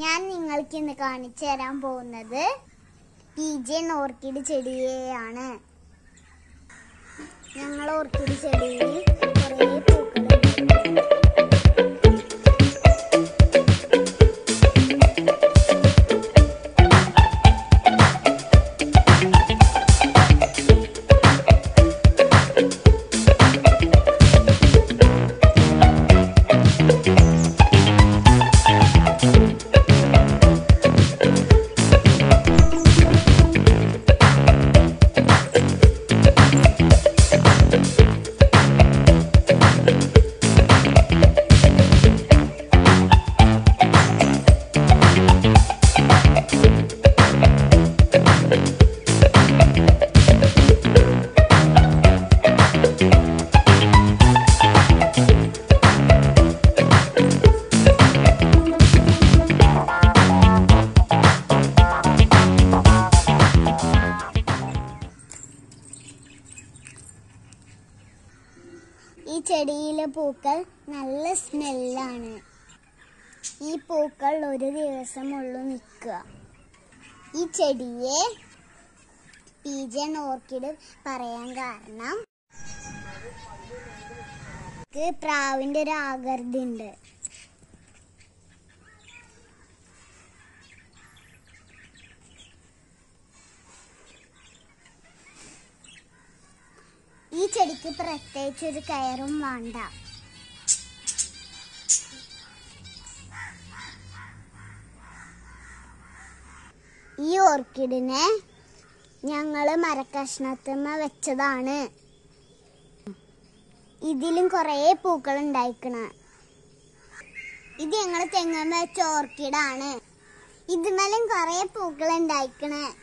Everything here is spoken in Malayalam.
ഞാൻ നിങ്ങൾക്ക് ഇന്ന് കാണിച്ചു തരാൻ പോകുന്നത് പീജിയൻ ഓർക്കിഡ് ചെടിയെയാണ് ഞങ്ങൾ ഓർക്കിഡ് ചെടിയിൽ കുറേ പൂക്കളുണ്ട് ഈ ചെടിയിലെ പൂക്കൾ നല്ല സ്മെല്ലാണ് ഈ പൂക്കൾ ഒരു ദിവസമുള്ളൂ നിൽക്കുക ഈ ചെടിയെ പീജൻ ഓർക്കിഡ് പറയാൻ കാരണം ഇത് പ്രാവിന്റെ ഒരു ആകൃതി ഉണ്ട് ഈ ചെടിക്ക് പ്രത്യേകിച്ച് ഒരു കയറും വേണ്ട ഈ ഓർക്കിഡിനെ ഞങ്ങള് മരക്കഷ്ണത്തുമ്മ വെച്ചതാണ് ഇതിലും കുറേ പൂക്കൾ ഉണ്ടായിക്കണ ഇത് ഞങ്ങള് തെങ്ങമ്മ വെച്ച ഓർക്കിഡാണ് ഇതുമേലും കുറേ പൂക്കൾ ഉണ്ടായിക്കണേ